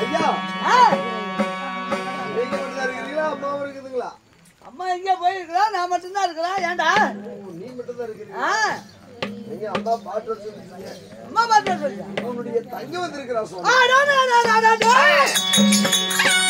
ஐயா ஆ, நீங்க மட்டும் தான் இருக்கிறீங்களா அம்மாவும் இருக்குதுங்களா அம்மா எங்க போயிருக்கிறா நான் மட்டும்தான் இருக்கிறேன் ஏன்டா ஓ, நீ மட்டும் தான் இருக்கிறீங்க ஆ, நீங்க அம்மா பாட்டு வர சொல்லிருக்கீங்க அம்மா பார்த்து சொல்லியா உன்னுடைய தங்க வந்திருக்கிறா ஆ, சொன்ன டா, டா, டா, டா, டா, டா.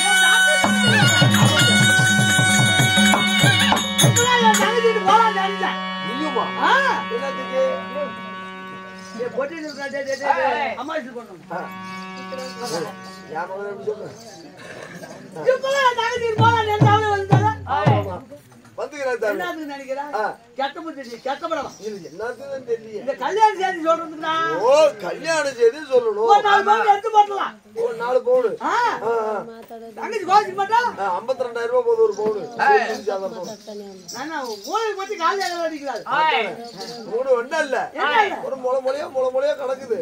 இப்பதான் என் தங்கச்சிட்டு போலாம்னு நினைச்சேன். நீயுமா ஆ, என்னத்துக்கு ஏய், பொட்டிட்டு இருக்கா, டேய், டேய், டேய், டேய். அம்மா வீட்டுக்கு போகணும். ஆ. என் மகன் எப்படி சொல்லு இப்பதான் என் தங்கச்சிட்டு போலாம்னு நினைச்சேன், அவளே வந்துட்டாளா? ஆமா வந்துக்கிறேன் தானே என்னத்துக்கு நினைக்கிறா? ஆ. கெட்ட புத்தி, கெட்ட படம். இது என்னத்துக்கு தெரியல இந்த கல்யாண செய்தி சொல்றதுக்குடா. ஓ கல்யாணம் செய்து சொல்லணும் ஒரு நாலு பவுன் எடுத்து போட்டுடலாம். ஒரு நாலு பவுனு ஆ, ஆ, ஆ. தங்கச்சி கோச்சிக்க மாட்டா? ஆ, 52000 ரூபாய் போகுது ஒரு பவுனு தெரிஞ்சு அந்த பவுன். நானா ஊருக்கு போட்டு காலையில எல்லாம் அடிக்கிறாள். மூணு ஒண்ணும் இல்ல என்ன இல்ல? ஒரு முளை முளையா முளை முளையா கிடக்குது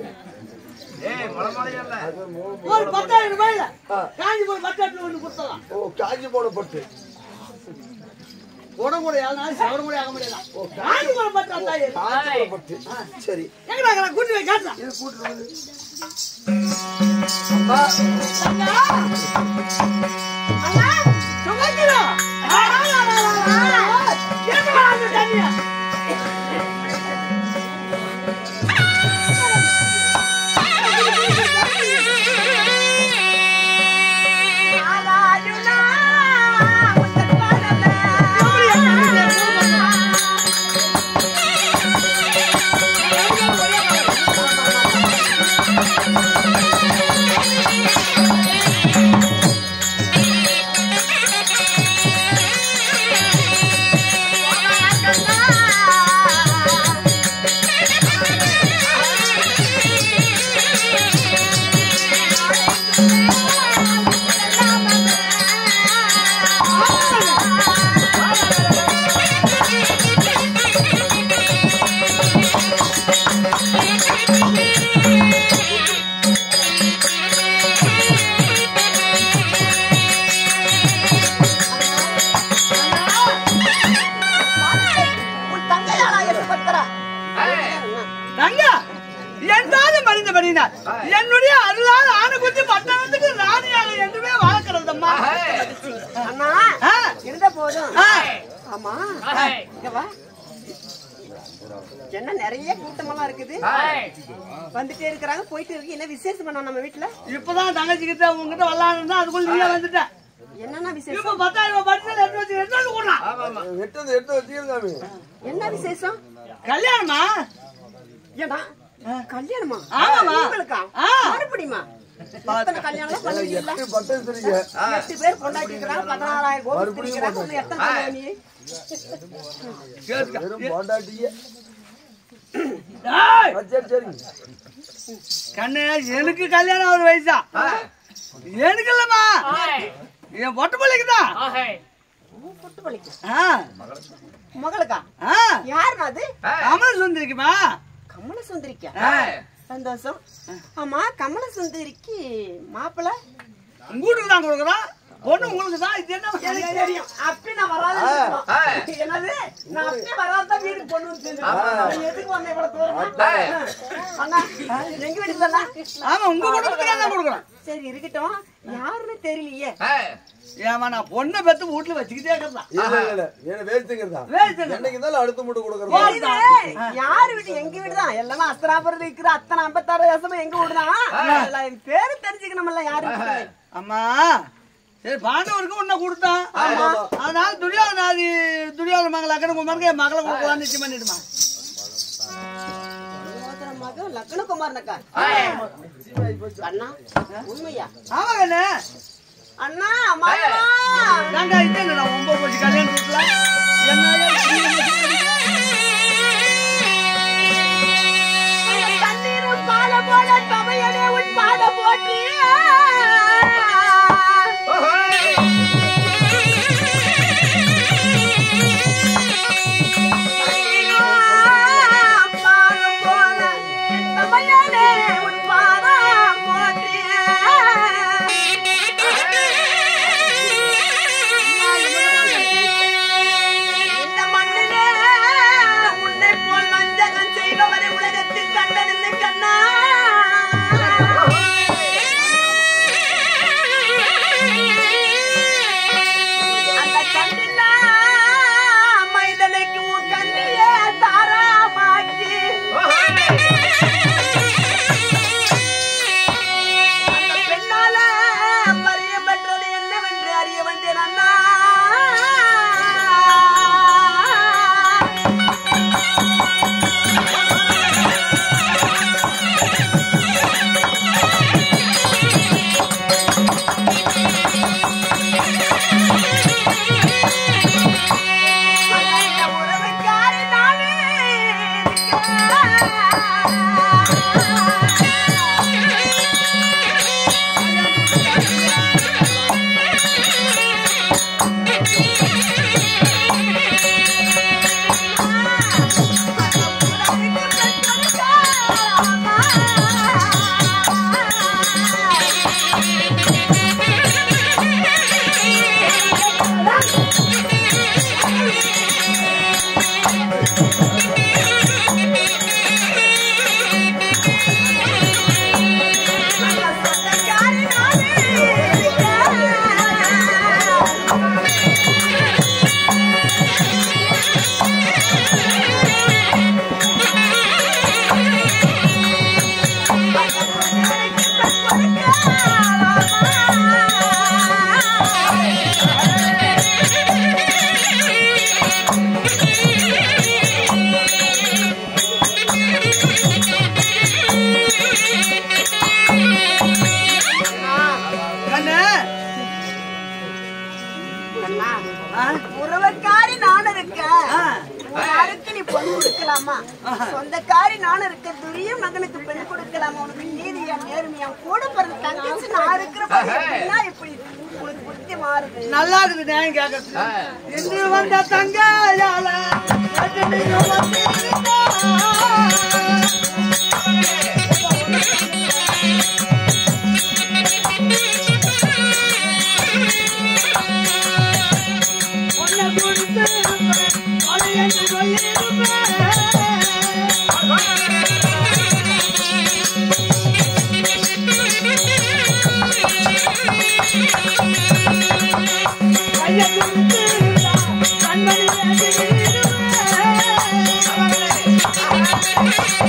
அது மூணு முளை. ஒரு பத்தாயிரம் ரூபாயில ஆ. காஞ்சி போய் பத்து எடுத்து ஒண்ணு கொடுத்தலாம் ஓ காஞ்சி போன பட்டு உடம்புடைய ஆள்னால சவர கூட ஆக முடியாது காஞ்சி போய் பத்து அத்தாயிரம் காஞ்சி போன பட்டு சரி எங்கடா எங்கடா கூட்டி போய் காட்டுறேன் இது கூட்டு வந்து அம்மா அண்ணா அண்ணா சுமக்கிறா என்ன அந்த தண்ணியா தங்க என்றாலும் மனிதபடினார் என்னுடைய அருளால் ஆணுகுத்தி பட்டணத்துக்கு ராணியாக என்றுமே வாழ்க்கிறதம்மா அண்ணா ஆ, இருந்த போதும் ஆ, ஆமா இங்க வா என்ன நிறைய கூட்டமெல்லாம் இருக்குது வந்துட்டே இருக்கிறாங்க போயிட்டு இருக்கு என்ன விசேஷம் பண்ணோம் நம்ம வீட்டுல இப்பதான் தங்கச்சி கிட்ட உங்ககிட்ட வரலான்னு அதுக்குள்ள நீங்க வந்துட்ட என்னன்னா விசேஷம் இப்ப பத்தாயிரம் ரூபாய் பட்ஜெட் எடுத்து வச்சு எடுத்து வந்து கொடுலாம் எட்டு எடுத்து வச்சுக்கிறேன் சாமி என்ன விசேஷம் கல்யாணமா ஏடா கல்யாணமா ஆமாமா. உங்களுக்கா ஆ. மறுபடியுமா எத்தனை கல்யாணம் பண்ணுவீங்களா எட்டு பட்டு வச்சிருக்கீங்க எட்டு பேர் கொண்டாடி இருக்கிறாங்க பதினாலாயிரம் கோபி இருக்கிறாங்க இன்னும் எத்தனை பண்ணுவ நீ வெறும் பொண்டாட்டியே டேய், ஆ, சரி சரி கண்ணு எனக்கு கல்யாணம் ஒரு வயசா எனக்கு இல்லம்மா என் பொட்டு பிள்ளைக்கு தான் புட்டு பழிக்கு ஆ, மகளுக்கா ஆ, யாருண்ணா அது கமல சுந்தரிக்குமா கமல சுந்தரிக்கா ஆ, சந்தோஷம் ஆமா கமல சுந்தரிக்கு மாப்பிள்ள உங்க வீட்டுக்கு தான் கொடுக்குறோம் பொண்ணு உங்களுக்கு தான் இது என்ன எனக்கு தெரியும் அப்படி நான் வராத என்னது நான் அப்படியே வராத வீட்டுக்கு பொண்ணு வந்து சேர்ந்துட்டேன். நீ எதுக்கு வந்த இவ்வளவு தூரம் அண்ணா எங்க வீட்டுக்கு தானா ஆமா உங்க குடும்பத்துக்கு தான் கொடுக்குறோம் சரி இருக்கட்டும் யாருன்னு தெரியலையே ஏமா நான் பொண்ணை பெத்து வீட்டுல வச்சுக்கிட்டே இருக்கிறதா இல்ல இல்ல என்ன வேஸ்ட்டுங்கிறதா வேஸ்ட்டுங்க. என்னைக்கு இருந்தாலும் அடுத்து மட்டும் கொடுக்கறதா இது யாரு வீடு எங்க வீடு தான் எல்லாமே அஸ்தராபுரம் இருக்கிற அத்தனை ஐம்பத்தாறு வருஷமா எங்க வீடு தான் எல்லாம் என் பேரு தெரிஞ்சுக்கணும்ல யாரு வீடு. அம்மா சரி பாண்டவருக்கு உன்னை கொடுத்தான் அதனால துரியோதனாதி துரியோதன மகள் அக்கனை உங்க மகன் என் மகளை கொடுக்கலாம் நிச்சயம் பண்ணிடுமா சகோதர மகன் லக்னகுமாரனக்கா அண்ணா உண்மையா ஆமா கண்ணு அண்ணா மகளா நாங்க இது என்னடா ஒன்பது வருஷம் கல்யாணம் வீட்டுல என்ன தண்ணீர் உன் பாத போல தமையனே உன் பாத போற்றி பாதம் போல என் தமையனே உன் பாதம் போற்றி இந்த மண்ணிலே சொந்தக்காரி நானும் இருக்க துரியம் மகனுக்கு பெண் கொடுக்கலாம் உனக்கு நீதியா நேர்மையா கூட பிறந்த தங்கச்சி நான் இருக்கிற போது எப்படின்னா இப்படி உனக்கு புத்தி மாறுது நல்லா இருக்குது நியாயம் கேட்கறது இன்று வந்த தங்காயால நேற்று நீங்க வந்தீங்களா? உன்னை கொடுத்திருப்பேன், அதை என்று சொல்லியிருப்பேன். கையை கொடுத்திருந்தா, கண்மணியை திருடுவேன்.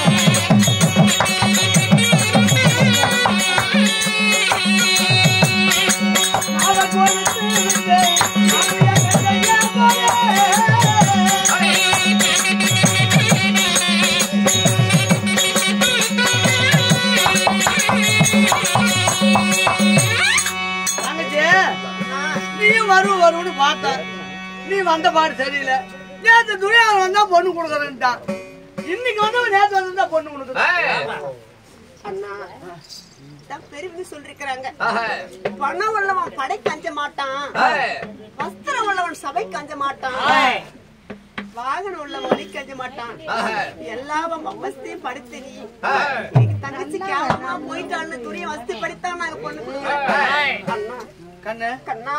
அவ கொடுத்திருந்தேன், அவளை கையை போலே. தங்கச்சி நீயும் வருவ வருவன்னு பார்த்த நீ வந்த பாடு சரியில்லை நேத்து துணியாவில் வந்தா பொண்ணு கொடுக்குறேன்ட்டான் இன்னைக்கு வந்தவன் நேத்து வந்திருந்தா பொண்ணு கொடுக்குறேன் அண்ணா தான் பெருமை சொல்லிருக்கிறாங்க பணம் உள்ளவன் படை கஞ்ச மாட்டான் வஸ்திரம் உள்ளவன் சபை கஞ்ச மாட்டான் வாகனம் உள்ளவன் வழி கஞ்ச மாட்டான் எல்லாவும் வசதியும் படுத்து நீ எனக்கு தங்கச்சி கேவலமா போயிட்டான்னு துணியை வசதி படித்தான் நாங்க பொண்ணு கொடுக்குறோம் அண்ணா கண்ணு கண்ணா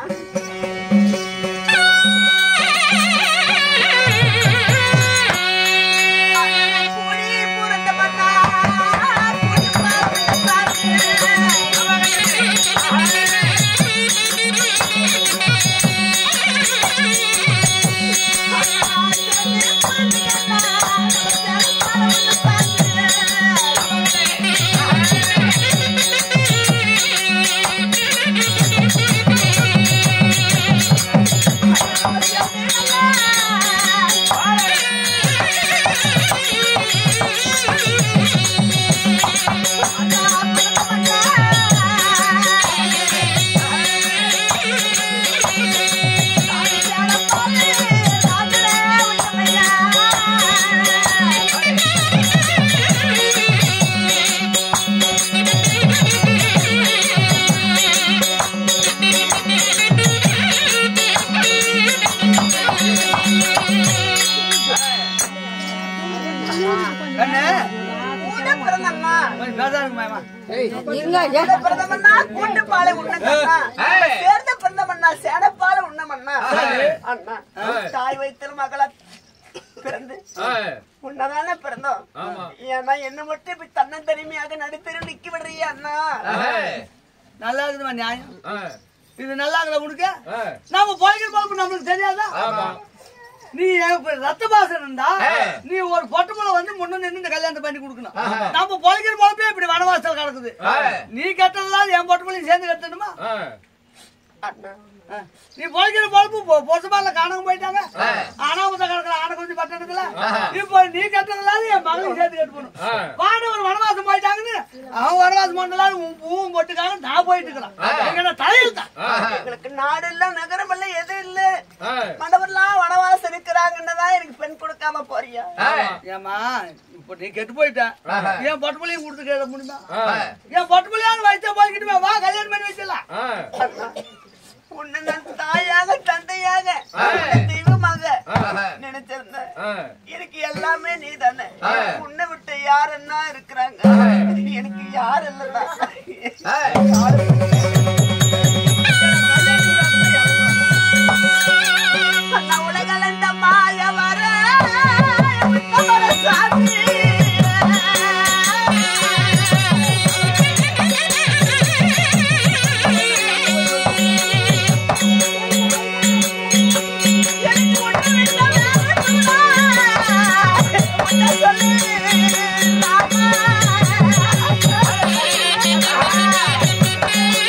கூடி புரண்ட மண்ணா, கூட்டு பார்த்து கண்ணு கூட பிறந்தண்ணா கொஞ்சம் பேசாருங்க மாமா கூட பிறந்தமண்ணா கூட்டு பாலை உண்ணக்கண்ணா சேர்ந்த பிறந்தமண்ணா சேடப்பால உண்ணமண்ணா அண்ணா தாய் வயித்துல மகளா பிறந்து உன்னதானே பிறந்தோம் ஏன்னா என்ன மட்டும் இப்படி தன்னந்தனிமையாக நடுத்தெரு நிக்க விடுறியா அண்ணா நல்லா இருக்குதுமா நியாயம் இது நல்லா இருக்குல்ல உனக்கு நாம பொழைக்கிற பொழப்பு நம்மளுக்கு தெரியாதா நீ இப்ப ரத்த பாசம் இருந்தா நீ ஒரு பொட்டமுல வந்து முன்ன நின்று இந்த கல்யாணத்தை பண்ணி கொடுக்கணும் நம்ம பொழைக்கிற பொழப்பே இப்படி வனவாசல் கிடக்குது நீ கட்டலாம் என் பொட்டமுலையும் சேர்ந்து கட்டணுமா அண்ணா ஆ. நீ பொழைக்கிற பொழப்பு பொசுமால காணாம போயிட்டாங்க அனாமத்த கணக்கில் ஆன கொஞ்சம் பட்டணத்துல இப்போ நீ கட்டலாம் என் மகளையும் சேர்த்து கட்டு போகணும் வாட ஒரு வனவாசம் போயிட்டாங்கன்னு அவன் வனவாசம் பண்ணலாம் உன் பூவும் போட்டுக்காங்க நான் போயிட்டு இருக்கிறான் தலையில் தான் எங்களுக்கு நாடு இல்ல நகரம் இல்ல எதுவும் இல்ல மண்டபம்லாம் வனவாசம் இருக்கிறாங்கன்னு எனக்கு பெண் கொடுக்காம போறியா ஏமா இப்போ நீ கெட்டு போயிட்ட என் பட்டுமலையும் கொடுத்து கேட்க முடியுமா என் பட்டுமலையான்னு வயசா போய்கிட்டுமே வா கல்யாணம் பண்ணி வச்சிடலாம் அண்ணா, உன்னை நான் தாயாக தந்தையாக தெய்வமாக நினைச்சிருந்தேன் எனக்கு எல்லாமே நீ தானே உன்னை விட்டு யார் என்ன இருக்கிறாங்க எனக்கு யார் இல்லைன்னா அண்ணா உலகளந்த மாய வர உத்தமர சாமி எனக்கு ஒண்ணு வேண்டாம் உன்னை சொல்லு ராமா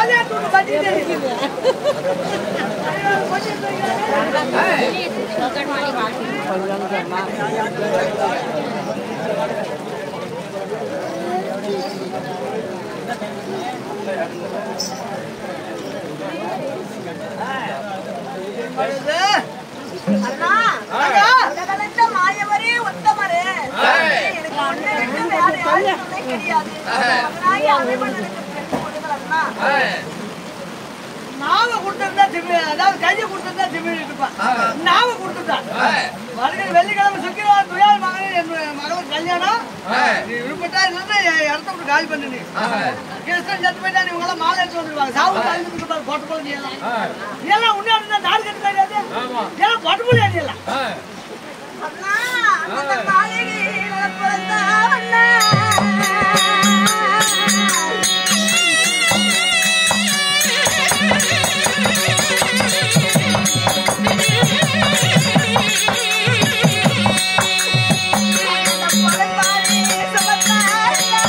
விளையாட்டு ஒண்ணு பத்தி தெரியுது. பழுது. அண்ணா அண்ணா. உலகளந்த மாயவரே உத்தமரே எனக்கு ஒண்ணு விட்டு வேற யாரும் துணை கிடையாது மகனாகி அனைவனுக்கு பெற்று கொடுங்கள் அண்ணா நாவ கொடுத்திருந்தா திமி அதாவது கையை கொடுத்திருந்தா திமிழ் இருப்பான் நாவ கொடுத்துட்டான் வருகிற வெள்ளிக்கிழமை சுக்கிரவாரம் துயார் மகன் என் மகளுக்கு கல்யாணம் நீ விருப்பட்டா இல்லைன்னா என் இடத்த விட்டு காலி பண்ணு நீ கிருஷ்ணன் செத்து போயிட்டா நீ உங்களாம் மாலை எடுத்து வந்துருவாங்க சாவு கலந்துட்டு பாரு போட்டு போல நீ எல்லாம் நீ எல்லாம் உன்னே இருந்தா நாடு கட்டு கிடையாது ஏன்னா போட்டு போல நீ எல்லாம் அண்ணா அந்த மாளிகையில பிறந்தவண்ணா அந்த பொலைப்பாரி சுமந்தாரண்ணா.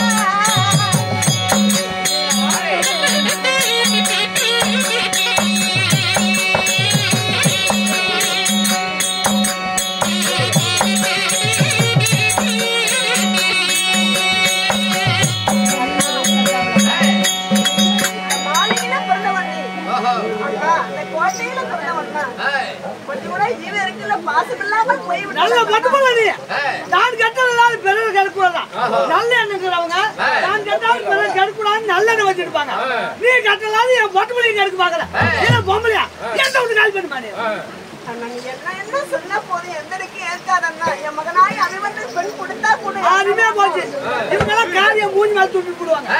மாளிகையில பிறந்தவன் நீ. அண்ணா, அந்த கோட்டையில பிறந்தவண்ணா. கொஞ்சம் கூட ஜீவன் இருக்குல்ல, பாசம் இல்லாமல் போய்விட்டது நல்ல அண்ணா. போட்டு போல நீ நான் கெட்டதாலும் பிறகு கெடுக்கூடாதான் நல்ல எண்ணங்கிறவங்க நான் கெட்டாலும் பிறகு கெடுக்கூடாது நல்ல எண்ணம் வச்சிருப்பாங்க நீ கெட்டலாது என் பொட்டு பிள்ளைங்க கெடுக்க பாக்கல ஏன்னா பொம்பளையா எந்த விட்டு கால் பண்ணுமா நீ அண்ணா, நீ என்ன என்ன சொன்ன போதும் எந்தனுக்கு ஏற்காதண்ணா. என் மகனாய் அபிமன்யு பெண் கொடுத்தா கொடு. அதுமே போச்சு இவங்க எல்லாம் காரியம் மூஞ்சி மேல தூக்கி போடுவாங்க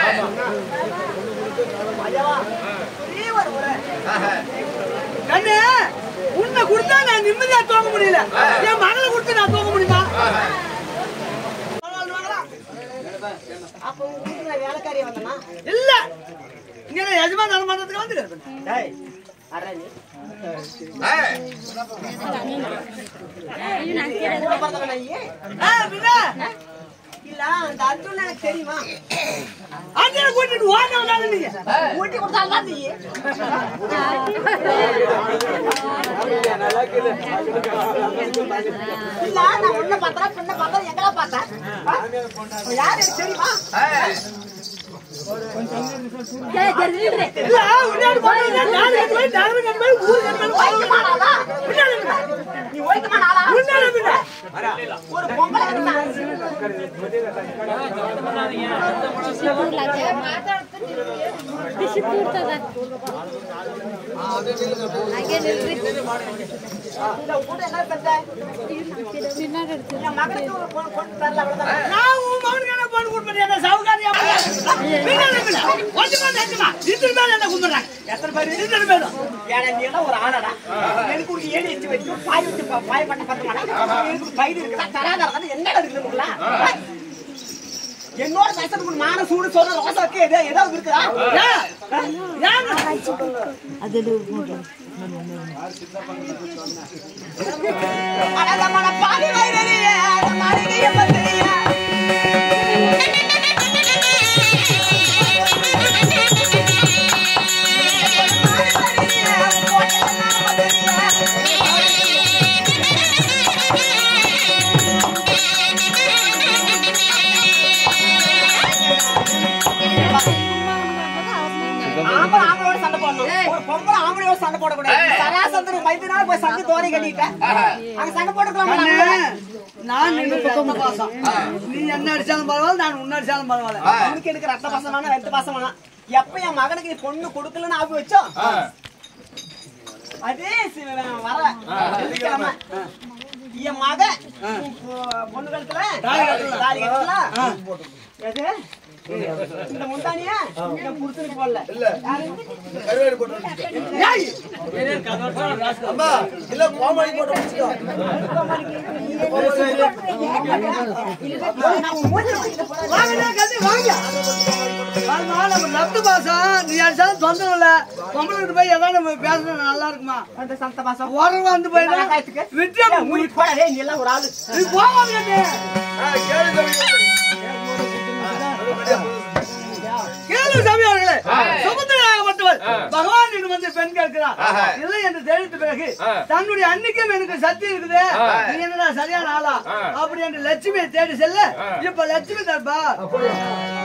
ஐயவா, ஒரே ஒரு முறை. கண்ணு உன்னை கொடுத்தா நான் நிம்மதியா தூங்க முடியல என் மகளை கொடுத்து நான் தூங்க முடியுமா அப்ப உங்க வீட்டுக்கு நான் வேலைக்காரியா வந்தேனா? இல்ல இங்க நான் எஜமான் நடமாட்டத்துக்கு வந்து டேய், அட நீ. கூட பிறந்தவனா நீ? இல்ல, அந்த அர்ஜுன் எனக்கு தெரியுமா அண்ணனை கூட்டிட்டு ஓடணும் நீங்க ஊட்டி கொடுத்தால்தான் நீ இல்ல நான் உன்னை பார்த்தா பின்ன பார்த்தா எங்கடா பார்த்தேன் ஆ? யாரு எனக்கு தெரியுமா இல்ல உன்னாடி போறது நாலு கட்டு போய் நகரம் கட்டு போய் ஊர் கட்டு போய் ஒய்க்கமானாளா? நீ ஒய்க்கமானாளா? முன்னாடி பின்ன ஒரு பொம்பளை இருந்தா. இல்ல, உன் கூட என்ன செஞ்ச? என் மகனுக்கு ஒரு பொண்ணு கொண்டு தரல, அவ்வளவுதான். நான் உன் மகனுக்கு என்ன பொண்ணு கொடுப்பேன் என்ன சவுகாரியா பின்னாடி பின்ன கொஞ்சமா தச்சுமா இத்தனை பேர் என்ன கும்பிடுறாங்க எத்தனை பேரு? இத்தனை பேரும் ஏடா, நீ எல்லாம் ஒரு ஆளாடா? எனக்கு ஒரு ஏணி வச்சு வச்சு, பாய் வச்சு பா- பாய் பண்ண பத்த மாட்டா? எனக்கு ஒரு கயிறு இருக்குதா? தராதா இருக்காது? என்னடா இருக்குது உங்களுக்குலாம்? என்னோட பேசுறது உங்களுக்கு மான சூடு சொல்ற ரோசாக்கு ஏதோ ஏதாவது இருக்குதா ஏன் ஏன் அழகமான பாதி வயிறிய மாளிகைய பத்திரியா ஆம்பளை ஆம்பளையோட சண்டை போடணும் ஒரு பொம்பளை ஆம்பளையோட சண்டை போடக்கூடாது சராசந்தர் மைதினா போய் சண்டை தோரை கட்டிட்டேன் அங்க சண்டை போட்டுக்கலாம் நான் நின்னு ரத்த பாசம் நீ என்ன அடிச்சாலும் பரவாயில்ல நான் உன்ன அடிச்சாலும் பரவாயில்ல அவனுக்கு எனக்கு ரத்த பாசம் வேணாம் ரத்த பாசம் வேணாம் எப்ப என் மகனுக்கு நீ பொண்ணு கொடுக்கலன்னு ஆகி வச்சோ அதே சி- வர வெள்ளிக்கிழமை என் மகன் பொண்ணு கழுத்துல தாலி கட்டலாம் எது இந்த முந்தானிய என் புருஷனுக்கு போடல கருவேடு போட்டு வச்சுக்கோ. ஏய் அம்மா இல்ல கோமாளி போட்டு வச்சுக்கோ. நான் உன் மூஞ்சில வைக்கிற போறேன். வாங்கடா கண்ணு வாங்க வாங்கம்மா, நம்ம ரத்த பாசம் நீ அடிச்சாலும் தொந்தரவு இல்ல பொம்பளை கிட்ட போய் ஏதாவது நம்ம பேசுறது நல்லா இருக்குமா அந்த சந்த பாசம் உரம் வந்து போயிடும் விட்டு ஏய், மூடிட்டு போடா, டேய், நீ எல்லாம் ஒரு ஆளு நீ போகாது கண்ணு ஆ, கேளு தம்பி. கேளு சாமி அவர்களே சுமந்திராகப்பட்டவர் பகவான் என்று வந்து பெண் கேட்கிறான் ஆஹா. இல்லை என்று தெரிவித்த பிறகு ஆ. தன்னுடைய அன்னைக்கும் எனக்கு சக்தி இருக்குது ஆ. நீ என்னடா சரியான ஆளா ஆ. அப்படி என்று லட்சுமியை தேடி செல்ல ஆ. இப்ப லட்சுமி தர்பா